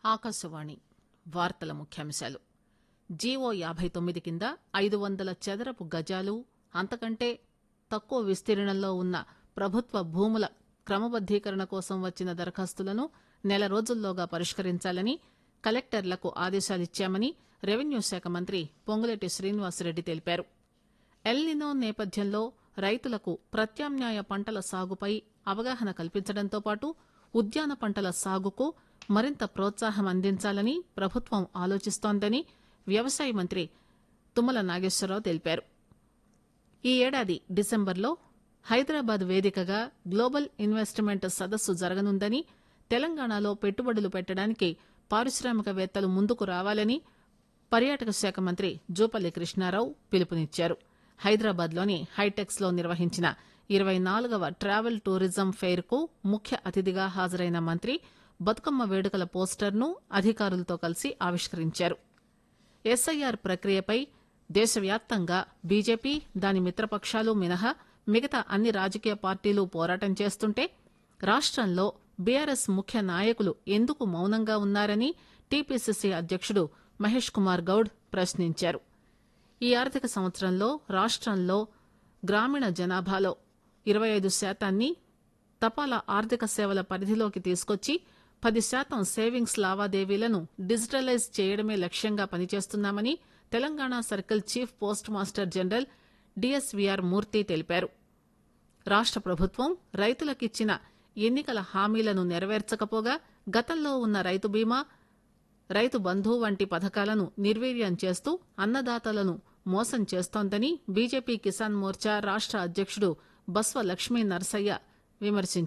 ఆకాశవాణి వార్తల ముఖ్యాంశాలు జీవో యాబై తొమ్మిది కింద ఐదు వందల చదరపు గజాలు అంతకంటే తక్కువ విస్తీర్ణంలో ఉన్న ప్రభుత్వ భూముల క్రమబద్దీకరణ కోసం వచ్చిన దరఖాస్తులను నెల రోజుల్లోగా పరిష్కరించాలని కలెక్టర్లకు ఆదేశాలిచ్చామని రెవెన్యూ శాఖ మంత్రి పొంగులేటి శ్రీనివాసరెడ్డి తెలిపారు ఎల్నినో నేపథ్యంలో రైతులకు ప్రత్యామ్నాయ పంటల సాగుపై అవగాహన కల్పించడంతో పాటు ఉద్యాన పంటల సాగుకు మరింత ప్రోత్సాహం అందించాలని ప్రభుత్వం ఆలోచిస్తోందని వ్యవసాయ మంత్రి తుమ్మల నాగేశ్వరరావు తెలిపారు ఈ ఏడాది డిసెంబర్లో హైదరాబాద్ వేదికగా గ్లోబల్ ఇన్వెస్ట్మెంట్ సదస్సు జరగనుందని తెలంగాణలో పెట్టుబడులు పెట్టడానికి పారిశ్రామికవేత్తలు ముందుకు రావాలని పర్యాటక శాఖ మంత్రి జూపల్లి కృష్ణారావు పిలుపునిచ్చారు హైదరాబాద్ లోని హైటెక్స్ లో నిర్వహించిన ఇరవై నాలుగవ ట్రావెల్ టూరిజం ఫెయిర్ కు ముఖ్య అతిథిగా హాజరైన మంత్రి బతుకమ్మ వేడుకల పోస్టర్ను అధికారులతో కలిసి ఆవిష్కరించారు ఎస్ఐఆర్ ప్రక్రియపై దేశవ్యాప్తంగా బీజేపీ దాని మిత్రపక్షాలు మినహా మిగతా అన్ని రాజకీయ పార్టీలు పోరాటం చేస్తుంటే రాష్టంలో బీఆర్ఎస్ ముఖ్య నాయకులు ఎందుకు మౌనంగా ఉన్నారని టీపీసీసీ అధ్యక్షుడు మహేష్ కుమార్ గౌడ్ ప్రశ్నించారు ఈ ఆర్థిక సంవత్సరంలో రాష్టంలో గ్రామీణ జనాభాలో ఇరవై ఐదు శాతాన్ని తపాలా ఆర్థిక సేవల పరిధిలోకి తీసుకొచ్చి పది శాతం సేవింగ్స్ లావాదేవీలను డిజిటలైజ్ చేయడమే లక్ష్యంగా పనిచేస్తున్నామని Telangana circle chief post master general DSVR Murthy తెలిపారు రాష్ట ప్రభుత్వం రైతులకిచ్చిన ఎన్నికల హామీలను నెరవేర్చకపోగా గతంలో ఉన్న రైతు బీమా రైతు బంధు వంటి పథకాలను నిర్వీర్యం చేస్తూ అన్నదాతలను మోసం చేస్తోందని బీజేపీ కిసాన్ మోర్చా రాష్ట అధ్యక్షుడు బస్వ లక్ష్మీ నరసయ్య విమర్శించారు